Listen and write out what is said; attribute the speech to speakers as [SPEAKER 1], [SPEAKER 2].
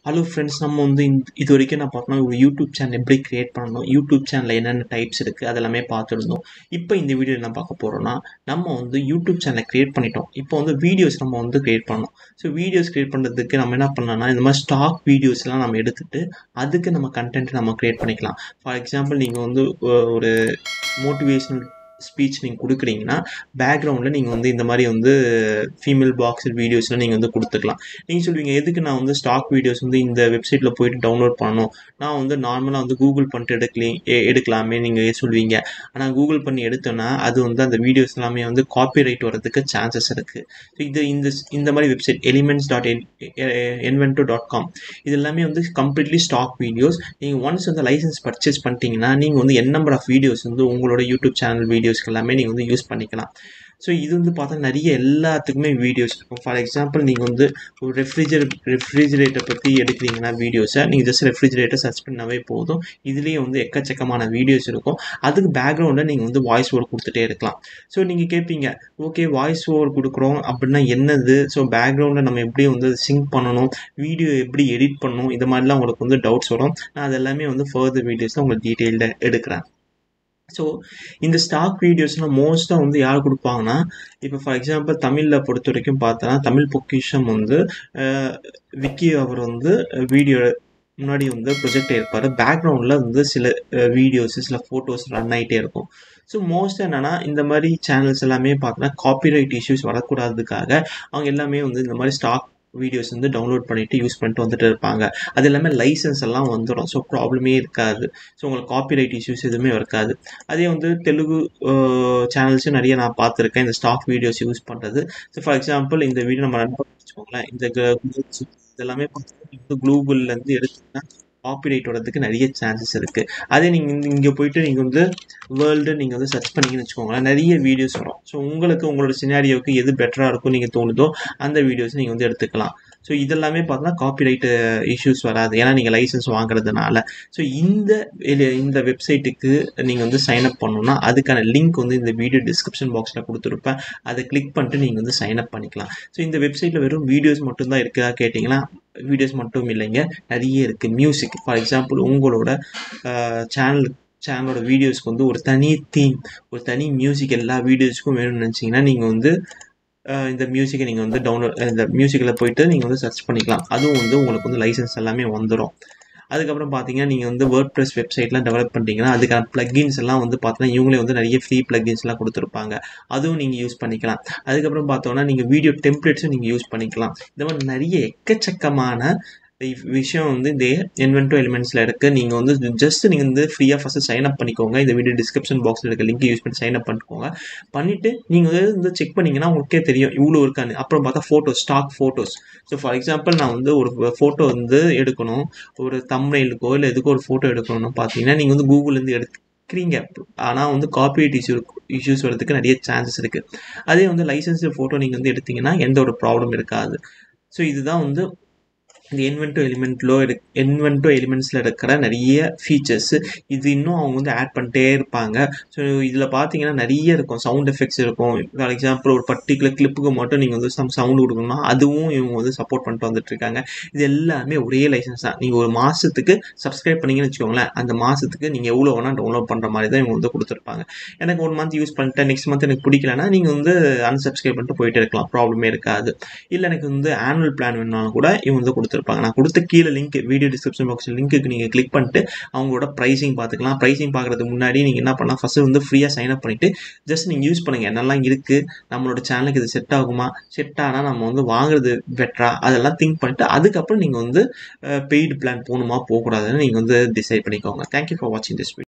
[SPEAKER 1] hello friends நம்ம வந்து இந்த இது வரைக்கும் நான் பார்த்தோம்னா ஒரு யூடியூப் சேனல் எப்படி க்ரியேட் பண்ணணும் யூடியூப் சேனலில் என்னென்ன டைப்ஸ் இருக்குது அதெல்லாமே பார்த்துருந்தோம் இப்போ இந்த வீடியோ என்ன பார்க்க போகிறோம்னா நம்ம வந்து யூடியூப் சேனலை க்ரியேட் பண்ணிட்டோம் இப்போ வந்து வீடியோஸ் நம்ம வந்து க்ரியேட் பண்ணணும் ஸோ வீடியோஸ் க்ரியேட் பண்ணுறதுக்கு நம்ம என்ன பண்ணலாம்னா இந்த மாதிரி ஸ்டாக் வீடியோஸ்லாம் நம்ம எடுத்துகிட்டு அதுக்கு நம்ம கண்டென்ட் நம்ம க்ரியேட் பண்ணிக்கலாம் ஃபார் எக்ஸாம்பிள் நீங்கள் வந்து ஒ- ஒரு மோட்டிவேஷ்னல் ஸ்பீச் நீங்கள் கொடுக்குறீங்கன்னா பேக்ரவுண்டில் நீங்கள் வந்து இந்த மாதிரி வந்து ஃபீமேல் பாக்ஸ் வீடியோஸ்லாம் நீங்கள் வந்து கொடுத்துக்கலாம் நீங்கள் சொல்லுவீங்க எதுக்கு நான் வந்து ஸ்டாக் வீடியோஸ் வந்து இந்த வெப்சைட்டில் போயிட்டு டவுன்லோட் பண்ணணும் நான் வந்து நார்மலாக வந்து கூகுள் பண்ணிட்டு எடுக்கலி எ- எடுக்கலாமே நீங்கள் சொல்லுவீங்க ஆனால் கூகுள் பண்ணி எடுத்தோன்னா அது வந்து அந்த வீடியோஸ் எல்லாமே வந்து காப்பிரைட் வரதுக்கு சான்சஸ் இருக்குது ஸோ இது இந்த இந்த மாதிரி வெப்சைட் எலிமெண்ட்ஸ் டாட் என் என்வென்டோ டாட் காம் இது எல்லாமே வந்து கம்ப்ளீட்லி ஸ்டாக் வீடியோஸ் நீங்கள் ஒன்ஸ் வந்து லைசன்ஸ் பர்ச்சேஸ் பண்ணிட்டீங்கன்னா நீங்கள் வந்து என் நம்பர் ஆஃப் வீடியோஸ் வந்து உங்களோட யூடியூப் சேனல் வீடியோஸ்க்கு எல்லாமே நீங்கள் வந்து யூஸ் பண்ணிக்கலாம் ஸோ இது வந்து பார்த்தா நிறைய எல்லாத்துக்குமே வீடியோஸ் இருக்கும் ஃபார் எக்ஸாம்பிள் நீங்கள் வந்து ஒரு ரெஃப்ரிஜரே ரெஃப்ரிஜரேட்டர் பற்றி எடுக்கிறீங்கன்னா வீடியோஸை நீங்கள் ஜஸ்ட் ரெஃப்ரிஜரேட்டர் சர்ச் பண்ணாவே போதும் இதுலேயே வந்து எக்கச்சக்கமான வீடியோஸ் இருக்கும் அதுக்கு பேக்ரவுண்டில் நீங்கள் வந்து வாய்ஸ் ஓவர் கொடுத்துட்டே இருக்கலாம் ஸோ நீங்கள் கேட்பீங்க ஓகே வாய்ஸ் ஓவர் கொடுக்குறோம் அப்படின்னா என்னது ஸோ பேக்ரவுண்டில் நம்ம எப்படி வந்து சிங்க் பண்ணணும் வீடியோ எப்படி எடிட் பண்ணணும் இது மாதிரிலாம் உங்களுக்கு வந்து டவுட்ஸ் வரும் நான் அது எல்லாமே வந்து ஃபர்தர் வீடியோஸில் உங்களுக்கு டீட்டெயில்டாக எடுக்கிறேன் ஸோ இந்த ஸ்டாக் வீடியோஸ்லாம் மோஸ்ட்டாக வந்து யார் கொடுப்பாங்கன்னா இப்போ ஃபார் எக்ஸாம்பிள் தமிழில் பொறுத்த வரைக்கும் பார்த்தோன்னா தமிழ் பொக்கிஷம் வந்து அஹ், விக்கி அவர் வந்து வீடியோ முன்னாடி வந்து ப்ரொஜெக்ட் இருப்பார் பேக்ரவுண்டில் வந்து சில வீடியோஸ் சில ஃபோட்டோஸ் ரன் ஆகிட்டே இருக்கும் ஸோ மோஸ்ட் என்னென்னா இந்த மாதிரி சேனல்ஸ் எல்லாமே பார்த்தோன்னா காப்பிரைட் இஷ்யூஸ் வரக்கூடாததுக்காக அவங்க எல்லாமே வந்து இந்த மாதிரி ஸ்டாக் வீடியோஸ் வந்து டவுன்லோட் பண்ணிட்டு யூஸ் பண்ணிட்டு வந்துட்டு இருப்பாங்க அது எல்லாமே லைசன்ஸ் எல்லாம் வந்துடும் ஸோ ப்ராப்ளமே இருக்காது ஸோ உங்களுக்கு காப்பிரைட் இஷ்யூஸ் எதுவுமே இருக்காது அதே வந்து தெலுங்கு சேனல்ஸும் நிறைய நான் பார்த்துருக்கேன் இந்த ஸ்டாக் வீடியோஸ் யூஸ் பண்ணுறது ஸோ ஃபார் எக்ஸாம்பிள் இந்த வீடியோ நம்ம ரன் பண்ணி வச்சுக்கோங்களேன் இந்த கு- இதெல்லாமே பார்த்தீங்கன்னா கூகுள்லேருந்து எடுத்தீங்கன்னா காப்பிரைட் வரதுக்கு நிறைய சான்சஸ் இருக்குது அதே நீங்கள் இங்கே போயிட்டு நீங்கள் வந்து வேர்ல்டு நீங்கள் வந்து சர்ச் பண்ணீங்கன்னு வச்சுக்கோங்களேன் நிறைய வீடியோஸ் வரும் ஸோ உங்களுக்கு உங்களோட சினாரியோவுக்கு எது பெட்டராக இருக்கும் நீங்கள் தோணுதோ அந்த வீடியோஸ் நீங்கள் வந்து எடுத்துக்கலாம் ஸோ இதெல்லாமே பார்த்தா காப்பிரைட் இஷ்யூஸ் வராது ஏன்னா நீங்கள் லைசன்ஸ் வாங்குறதுனால ஸோ இந்த இது- இந்த வெப்சைட்டுக்கு நீங்கள் வந்து சைன் அப் பண்ணணும்னா அதுக்கான லிங்க் வந்து இந்த வீடியோ டிஸ்கிரிப்ஷன் பாக்ஸில் கொடுத்துருப்பேன் அதை கிளிக் பண்ணிட்டு நீங்கள் வந்து சைன் அப் பண்ணிக்கலாம் ஸோ இந்த வெப்சைட்டில் வெறும் வீடியோஸ் மட்டும்தான் இருக்குதா கேட்டிங்கன்னா வீடியோஸ் மட்டும் இல்லைங்க நிறைய இருக்குது மியூசிக் ஃபார் எக்ஸாம்பிள் உங்களோட சேனல் சேனலோட வீடியோஸ்க்கு வந்து ஒரு தனி தீம் ஒரு தனி மியூசிக் எல்லா வீடியோஸ்க்கும் வேணும்னு நினச்சிங்கன்னா நீங்கள் வந்து அஹ், இந்த மியூசிக்கை நீங்கள் வந்து டவுன்லோட் இந்த மியூசிக்கில் போயிட்டு நீங்கள் வந்து சர்ச் பண்ணிக்கலாம் அதுவும் வந்து உங்களுக்கு வந்து லைசன்ஸ் எல்லாமே வந்துடும் அதுக்கப்புறம் பார்த்தீங்கன்னா நீங்கள் வந்து வேர்ட் ப்ரெஸ் வெப்சைட்லாம் டெவலப் பண்ணிட்டீங்கன்னா அதுக்கான ப்ளகின்ஸ் எல்லாம் வந்து பார்த்தீங்கன்னா இவங்களே வந்து நிறைய ஃப்ரீ ப்ளகின்ஸ்லாம் கொடுத்துருப்பாங்க அதுவும் நீங்கள் யூஸ் பண்ணிக்கலாம் அதுக்கப்புறம் பார்த்தோன்னா நீங்கள் வீடியோ டெம்ப்ளேட்ஸும் நீங்கள் யூஸ் பண்ணிக்கலாம் இந்த மாதிரி நிறைய எக்கச்சக்கமான இ- விஷயம் வந்து இந்த என்வென்டோ எலிமெண்ட்ஸில் இருக்குது நீங்கள் வந்து ஜஸ்ட் நீங்கள் வந்து ஃப்ரீயாக ஃபஸ்ட்டு சைன் அப் பண்ணிக்கோங்க இந்த வீடியோ டிஸ்கிரிப்ஷன் பாக்ஸில் இருக்க லிங்க் யூஸ் பண்ணி சைன் அப் பண்ணிக்கோங்க பண்ணிவிட்டு நீங்கள் வந்து வந்து செக் பண்ணிங்கன்னா உங்களுக்கே தெரியும் இவ்வளோ இருக்கான்னு அப்புறம் பார்த்தா photo stock photos so for example நான் வந்து ஒரு ஃபோட்டோ வந்து எடுக்கணும் ஒரு தம்ப்நெயிலுக்கோ இல்லை எதுக்கோ ஒரு ஃபோட்டோ எடுக்கணும்னு பார்த்தீங்கன்னா நீங்கள் வந்து கூகுள்லேருந்து எடுக்கிறீங்க ஆனால் வந்து காப்பிரைட் இஷ்யூ இஷ்யூஸ் வரதுக்கு நிறைய சான்சஸ் இருக்குது அதே வந்து லைசன்ஸ் ஃபோட்டோ நீங்கள் வந்து எடுத்தீங்கன்னா எந்த ஒரு ப்ராப்ளம் இருக்காது ஸோ இதுதான் வந்து இந்த என்வென்டோ எலிமெண்ட்லோ இருக்கு என்வென்டோ எலிமெண்ட்ஸில் இருக்கிற நிறைய ஃபீச்சர்ஸ் இது இன்னும் அவங்க வந்து ஆட் பண்ணிட்டே இருப்பாங்க ஸோ இதில் பார்த்தீங்கன்னா நிறைய இருக்கும் சவுண்ட் எஃபெக்ட்ஸ் இருக்கும் ஃபார் எக்ஸாம்பிள் ஒரு பர்டிகுலர் கிளிப்புக்கு மட்டும் நீங்கள் வந்து சம் சவுண்ட் கொடுக்கணும்னா அதுவும் இவங்க வந்து சப்போர்ட் பண்ணிட்டு வந்துட்டு இருக்காங்க இது எல்லாமே ஒரே லைசன்ஸ் தான் நீங்கள் ஒரு மாதத்துக்கு சப்ஸ்கிரைப் பண்ணீங்கன்னு வச்சுக்கோங்களேன் அந்த மாதத்துக்கு நீங்கள் எவ்வளோ வேணால் டவுன்லோட் பண்ணுற மாதிரி தான் இவங்க வந்து கொடுத்துருப்பாங்க எனக்கு ஒரு மந்த் யூஸ் பண்ணிட்டேன் நெக்ஸ்ட் மந்த் எனக்கு பிடிக்கலன்னா நீங்கள் வந்து அன்சப்ஸ்கிரைப் பண்ணிட்டு போயிட்டே இருக்கலாம் ப்ராப்ளமே இருக்காது இல்லை எனக்கு வந்து ஆனுவல் பிளான் வேணும்னாலும் கூட இவங்க வந்து கொடுத்துருப்பாங்க நான் கொடுத்த கீழே லிங்க் வீடியோ டிஸ்கிரிப்ஷன் பாக்ஸ் லிங்க்குக்கு நீங்கள் கிளிக் பண்ணிட்டு அவங்களோட ப்ரைஸிங் பார்த்துக்கலாம் ப்ரைஸிங் பார்க்குறதுக்கு முன்னாடி நீங்கள் என்ன பண்ணலாம் ஃபஸ்ட்டு வந்து ஃப்ரீயாக சைன் அப் பண்ணிவிட்டு ஜஸ்ட் நீங்கள் யூஸ் பண்ணுங்கள் என்னெல்லாம் இருக்குது நம்மளோட சேனலுக்கு இது செட் ஆகுமா செட் ஆனால் நம்ம வந்து வாங்குறது பெட்டரா அதெல்லாம் திங்க் பண்ணிட்டு அதுக்கப்புறம் நீங்கள் வந்து பெய்டு பிளான் போகணுமா போகக்கூடாதுன்னு நீங்கள் வந்து டிசைட் பண்ணிக்கோங்க தேங்க்யூ ஃபார் வாட்சிங் திஸ் வீடியோ